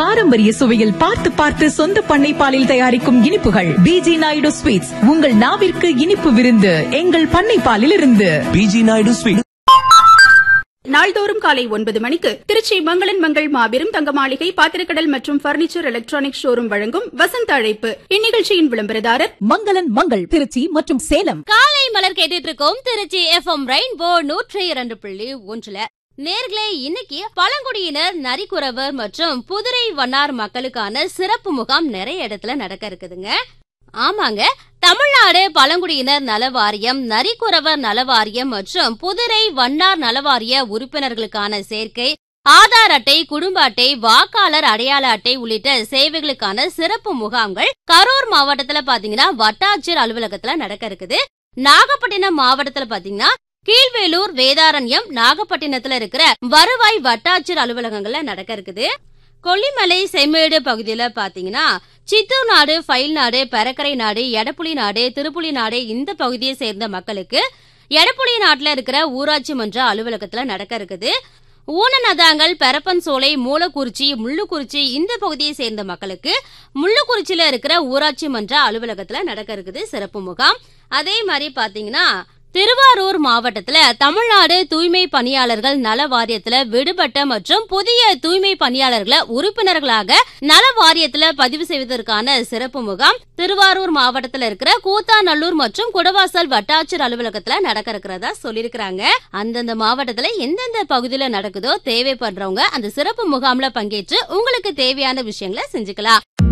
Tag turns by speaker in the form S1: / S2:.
S1: பாரம்பரிய சுவையில் பார்த்து பார்த்து சொந்த பண்ணை பாலில் தயாரிக்கும் இனிப்புகள் பிஜி நாயுடு ஸ்வீட்ஸ் உங்கள் நாவிற்கு இனிப்பு விருந்து எங்கள் பண்ணை பாலில் இருந்து
S2: பிஜி நாயுடு ஸ்வீட்
S3: நாள்தோறும் காலை ஒன்பது மணிக்கு திருச்சி மங்களன் மங்கள் மாபெரும் தங்க மாளிகை பாத்திரக்கடல் மற்றும் பர்னிச்சர் எலக்ட்ரானிக் ஷோரூம் வழங்கும் வசந்த அழைப்பு இந்நிகழ்ச்சியின் விளம்பரதாரர்
S1: மங்களன் மங்கள் திருச்சி மற்றும் சேலம்
S4: காலை மலர் கேட்டுட்டு இருக்கோம் திருச்சி எஃப்எம் ரெயின்போ நூற்றி இரண்டு புள்ளி ஒன்றுல நேர்களே இன்னைக்கு பழங்குடியினர் நரிக்குறவர் மற்றும் புதுரை வண்ணார் மக்களுக்கான சிறப்பு முகாம் நிறைய இடத்துல நடக்க இருக்குதுங்க ஆமாங்க தமிழ்நாடு பழங்குடியினர் நல வாரியம் நரிக்குறவர் நல வாரியம் மற்றும் புதுரை வண்ணார் நலவாரிய உறுப்பினர்களுக்கான சேர்க்கை ஆதார் அட்டை குடும்ப அட்டை வாக்காளர் அடையாள அட்டை உள்ளிட்ட சேவைகளுக்கான சிறப்பு முகாம்கள் கரூர் மாவட்டத்துல பாத்தீங்கன்னா வட்டாட்சியர் அலுவலகத்துல நடக்க இருக்குது நாகப்பட்டினம் மாவட்டத்துல பாத்தீங்கன்னா கீழ்வேலூர் வேதாரண்யம் நாகப்பட்டினத்துல இருக்கிற வருவாய் வட்டாட்சியர் அலுவலகங்கள்ல நடக்க இருக்குது கொல்லிமலை செம்மேடு பகுதியில பாத்தீங்கன்னா சித்தூர் நாடு ஃபைல் நாடு பெரக்கரை நாடு எடப்புலி நாடு திருப்புலி நாடு இந்த பகுதியை சேர்ந்த மக்களுக்கு எடப்புலி நாட்டுல இருக்கிற ஊராட்சி மன்ற அலுவலகத்துல நடக்க இருக்குது ஊனநதாங்கல் பெரப்பன் சோலை மூலக்குறிச்சி முள்ளுக்குறிச்சி இந்த பகுதியை சேர்ந்த மக்களுக்கு முள்ளுக்குறிச்சியில இருக்கிற ஊராட்சி மன்ற அலுவலகத்துல நடக்க இருக்குது சிறப்பு முகாம் அதே மாதிரி பாத்தீங்கன்னா திருவாரூர் மாவட்டத்துல தமிழ்நாடு தூய்மை பணியாளர்கள் நல வாரியத்துல விடுபட்ட மற்றும் புதிய தூய்மை பணியாளர்களை உறுப்பினர்களாக நல வாரியத்துல பதிவு செய்வதற்கான சிறப்பு முகாம் திருவாரூர் மாவட்டத்துல இருக்கிற கூத்தாநல்லூர் மற்றும் குடவாசல் வட்டாட்சியர் அலுவலகத்துல நடக்க இருக்கிறதா சொல்லியிருக்கிறாங்க அந்தந்த மாவட்டத்துல எந்தெந்த பகுதியில நடக்குதோ தேவைப்படுறவங்க அந்த சிறப்பு முகாம்ல பங்கேற்று உங்களுக்கு தேவையான விஷயங்களை செஞ்சுக்கலாம்